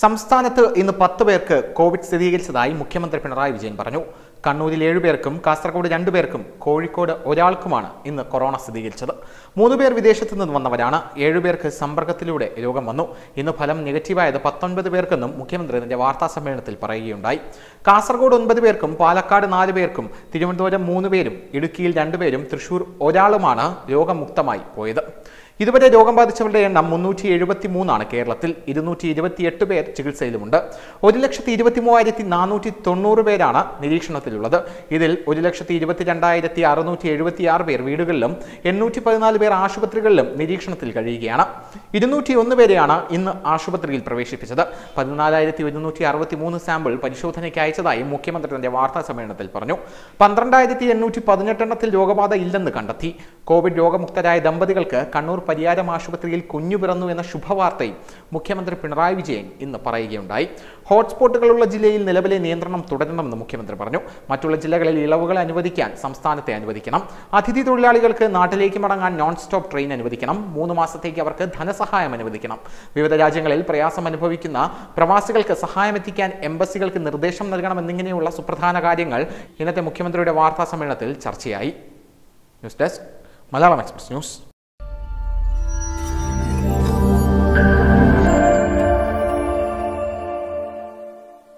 സംസ്ഥാനത്ത് ഇന്ന് പത്ത് പേർക്ക് കോവിഡ് സ്ഥിരീകരിച്ചതായി മുഖ്യമന്ത്രി പിണറായി വിജയൻ പറഞ്ഞു കണ്ണൂരിൽ ഏഴുപേർക്കും കാസർഗോഡ് രണ്ടുപേർക്കും കോഴിക്കോട് ഒരാൾക്കുമാണ് ഇന്ന് കൊറോണ സ്ഥിരീകരിച്ചത് മൂന്ന് പേർ വിദേശത്തു നിന്ന് വന്നവരാണ് ഏഴുപേർക്ക് സമ്പർക്കത്തിലൂടെ രോഗം വന്നു ഇന്ന് ഫലം നെഗറ്റീവായത് പത്തൊൻപത് പേർക്കെന്നും മുഖ്യമന്ത്രി തന്റെ വാർത്താ സമ്മേളനത്തിൽ പറയുകയുണ്ടായി കാസർഗോഡ് ഒൻപത് പേർക്കും പാലക്കാട് നാല് പേർക്കും തിരുവനന്തപുരം മൂന്ന് പേരും ഇടുക്കിയിൽ രണ്ടുപേരും തൃശൂർ ഒരാളുമാണ് രോഗമുക്തമായി പോയത് ഇതുവരെ രോഗം ബാധിച്ചവരുടെ എണ്ണം മുന്നൂറ്റി എഴുപത്തി മൂന്നാണ് കേരളത്തിൽ ഇരുന്നൂറ്റി ഇരുപത്തിയെട്ട് പേർ ചികിത്സയിലുമുണ്ട് ഒരു ലക്ഷത്തി ഇരുപത്തി മൂവായിരത്തി നാനൂറ്റി തൊണ്ണൂറ് പേരാണ് നിരീക്ഷണത്തിലുള്ളത് ഇതിൽ ഒരു ലക്ഷത്തി ഇരുപത്തി രണ്ടായിരത്തി അറുന്നൂറ്റി എഴുപത്തി ആറ് പേർ വീടുകളിലും എണ്ണൂറ്റി പതിനാല് പേർ ആശുപത്രികളിലും നിരീക്ഷണത്തിൽ കഴിയുകയാണ് ഇരുന്നൂറ്റി ഒന്ന് പേരെയാണ് ഇന്ന് ആശുപത്രിയിൽ പ്രവേശിപ്പിച്ചത് പതിനാലായിരത്തി ഒരുന്നൂറ്റി അറുപത്തി മൂന്ന് സാമ്പിൾ പരിശോധനയ്ക്ക് അയച്ചതായി മുഖ്യമന്ത്രി തന്റെ വാർത്താ സമ്മേളനത്തിൽ പറഞ്ഞു പന്ത്രണ്ടായിരത്തി എണ്ണൂറ്റി പതിനെട്ടെണ്ണത്തിൽ രോഗബാധ ഇല്ലെന്ന് കണ്ടെത്തി കോവിഡ് രോഗമുക്തരായ ദമ്പതികൾക്ക് കണ്ണൂർ പരിയാരം ആശുപത്രിയിൽ കുഞ്ഞു പിറന്നു എന്ന ശുഭവാർത്തയും മുഖ്യമന്ത്രി പിണറായി വിജയൻ ഇന്ന് പറയുകയുണ്ടായി ഹോട്ട്സ്പോട്ടുകളുള്ള ജില്ലയിൽ നിലവിലെ നിയന്ത്രണം തുടരണമെന്ന് മുഖ്യമന്ത്രി പറഞ്ഞു മറ്റുള്ള ജില്ലകളിൽ ഇളവുകൾ അനുവദിക്കാൻ സംസ്ഥാനത്തെ അനുവദിക്കണം അതിഥി തൊഴിലാളികൾക്ക് നാട്ടിലേക്ക് മടങ്ങാൻ നോൺ സ്റ്റോപ്പ് ട്രെയിൻ അനുവദിക്കണം മൂന്ന് മാസത്തേക്ക് അവർക്ക് ധനസഹായം അനുവദിക്കണം വിവിധ രാജ്യങ്ങളിൽ പ്രയാസം അനുഭവിക്കുന്ന പ്രവാസികൾക്ക് സഹായം എത്തിക്കാൻ എംബസികൾക്ക് നിർദ്ദേശം നൽകണം എന്നിങ്ങനെയുള്ള സുപ്രധാന കാര്യങ്ങൾ ഇന്നത്തെ മുഖ്യമന്ത്രിയുടെ വാർത്താ സമ്മേളനത്തിൽ ചർച്ചയായി news desk Malayalam express news